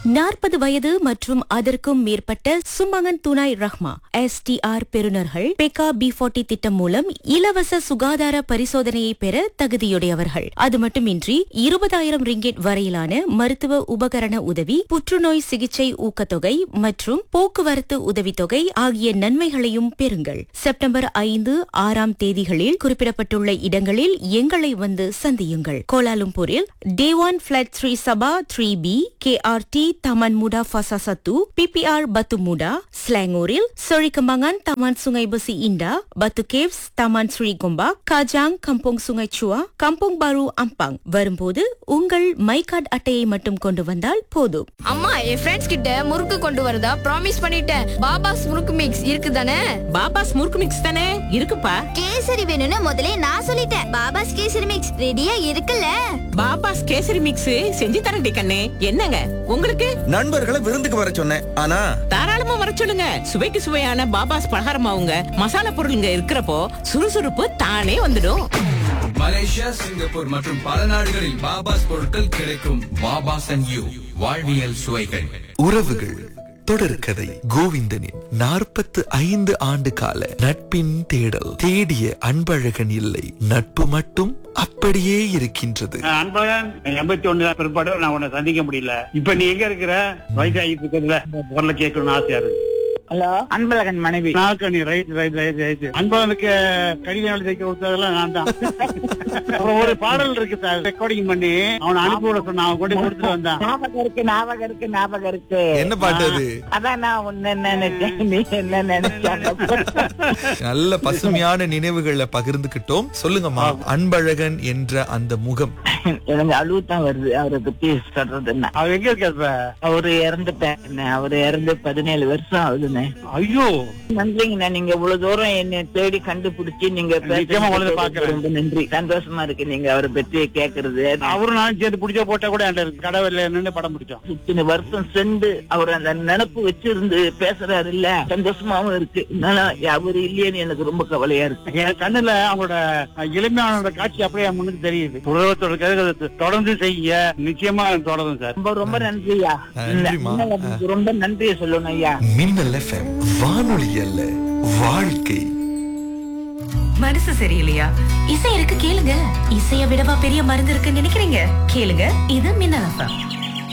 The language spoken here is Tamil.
நாற்பது வயது மற்றும் அதற்கும் மேற்பட்ட சுமங்கன் துணாய் ரஹ்மா எஸ்டிஆர் பெறுநர்கள் பெகா பி ஃபார்ட்டி திட்டம் மூலம் இலவச சுகாதார பரிசோதனையை பெற தகுதியுடையவர்கள் அது மட்டுமின்றி இருபதாயிரம் ரிங்கெட் வரையிலான மருத்துவ உபகரண உதவி புற்றுநோய் சிகிச்சை ஊக்கத்தொகை மற்றும் போக்குவரத்து உதவித்தொகை ஆகிய நன்மைகளையும் பெறுங்கள் செப்டம்பர் ஐந்து ஆறாம் தேதிகளில் குறிப்பிடப்பட்டுள்ள இடங்களில் எங்களை வந்து சந்தியுங்கள் கோலாலும்பூரில் டேவான் பிளாட் த்ரீ சபா three P K R T taman muda fasa 1 PPR Batu Muda Selangoril Serikembangan Taman Sungai Besi Indah Batu Caves Taman Sri Gombak Kajang Kampung Sungai Chua Kampung Baru Ampang வரும்போது உங்கள் மை கார்டு அட்டையை மட்டும் கொண்டு வந்தால் போதும் அம்மா என் ஃப்ரெண்ட்ஸ் கிட்ட முறுக்கு கொண்டு வரதா ப்ராமிஸ் பண்ணிட்டேன் பாபாஸ் முறுக்கு மிக்ஸ் இருக்குதானே பாபாஸ் முறுக்கு மிக்ஸ் தானே இருக்குப்பா கேசரி வேணும்னு முதல்ல நான் சொல்லிட்டேன் பாபாஸ் கேசரி மிக்ஸ் ரெடியா இருக்குல்ல பாபாஸ் கேசரி மிக்ஸ் செஞ்சு தரடி கண்ணே என்னங்க உங்களுக்கு நண்பர்களை விருந்துக்கு வர சொன்னேன் ஆனா தாராளமா வர சொல்லுங்க சுவைக்கு சுவையான பாபாஸ் பலகாரமாவுங்க மசாலா பொருளுங்க இருக்கிறப்போ சுறுசுறுப்பு தானே வந்துடும் மலேசியா சிங்கப்பூர் மற்றும் பல நாடுகளில் பாபாஸ் பொருட்கள் கிடைக்கும் பாபாஸ் அண்ட் யூ வாழ்வியல் சுவைகள் உறவுகள் தொடர்கதை கோவிந்தனின் நாற்பத்து ஐந்து ஆண்டு கால நட்பின் தேடல் தேடிய அன்பழகன் இல்லை நட்பு மட்டும் அப்படியே இருக்கின்றது அன்பழகன் எண்பத்தி ஒண்ணு பிற்பாடு நான் உன்னை சந்திக்க முடியல இப்ப நீ எங்க இருக்கிற வயசாகிட்டு இருக்கிறதுல குரல கேட்கணும்னு ஆசையா இருக்கு ஹலோ அன்பழகன் மனைவி நாக்கணி ரைட் ரைட் ரைட் ரைட் அன்பழகனுக்கு கடிதம் எழுதி தைக்க கொடுத்ததெல்லாம் நான் தான் அப்புறம் ஒரு பாடல் இருக்கு சார் ரெக்கார்டிங் பண்ணி அவனை அனுப்பி விட சொன்னான் அவன் கொண்டு கொடுத்துட்டு வந்தான் ஞாபகம் இருக்கு ஞாபகம் இருக்கு ஞாபகம் இருக்கு என்ன பாட்டு அது அதான் நான் உன்ன நினைச்சேன் நீ என்ன நினைச்ச நல்ல பசுமையான நினைவுகளை பகிர்ந்துகிட்டோம் சொல்லுங்கம்மா அன்பழகன் என்ற அந்த முகம் எனக்கு அழுவு தான் வருது அவரை பத்தி சொல்றதுன்னா அவன் எங்க இருக்க இப்ப அவரு இறந்துட்டாருண்ணே அவரு இறந்து பதினேழு வருஷம் ஆகுதுண்ணே ஐயோ நன்றிங்கண்ணா நீங்க இவ்வளவு தூரம் என்ன தேடி கண்டுபிடிச்சு நீங்க நிச்சயமா உங்களை பேசுறது பார்க்கிறேன். ரொம்ப நன்றி சந்தோஷமா இருக்கு நீங்க அவரை பத்தி கேக்குறது அவரும் நானும் சேர்த்து பிடிச்ச போட்டா கூட என்கிட்ட இருக்கு கடவுள் நின்று படம் பிடிச்சோம் இத்தனை வருஷம் சென்று அவர் அந்த நினப்பு வச்சிருந்து பேசுறாரு இல்ல சந்தோஷமாவும் இருக்கு அதனால அவர் இல்லையேன்னு எனக்கு ரொம்ப கவலையா இருக்கு என் கண்ணுல அவங்களோட எளிமையான காட்சி அப்படியே என் முன்னுக்கு தெரியுது உலகத்தோட தொடர்ந்து செய்ய நிச்சயமா தொடரும் சார் ரொம்ப ரொம்ப நன்றியா நன்றிம்மா. இல்ல, உங்களுக்கு ரொம்ப நன்றியை சொல்லணும் ஐயா மின்னல் எஃப்எம் வானொலி அல்ல வாழ்க்கை மனசு சரியில்லையா இசை இருக்கு கேளுங்க இசைய விடவா பெரிய மருந்து இருக்குன்னு நினைக்கிறீங்க கேளுங்க இது மின்னல் எஃப்எம்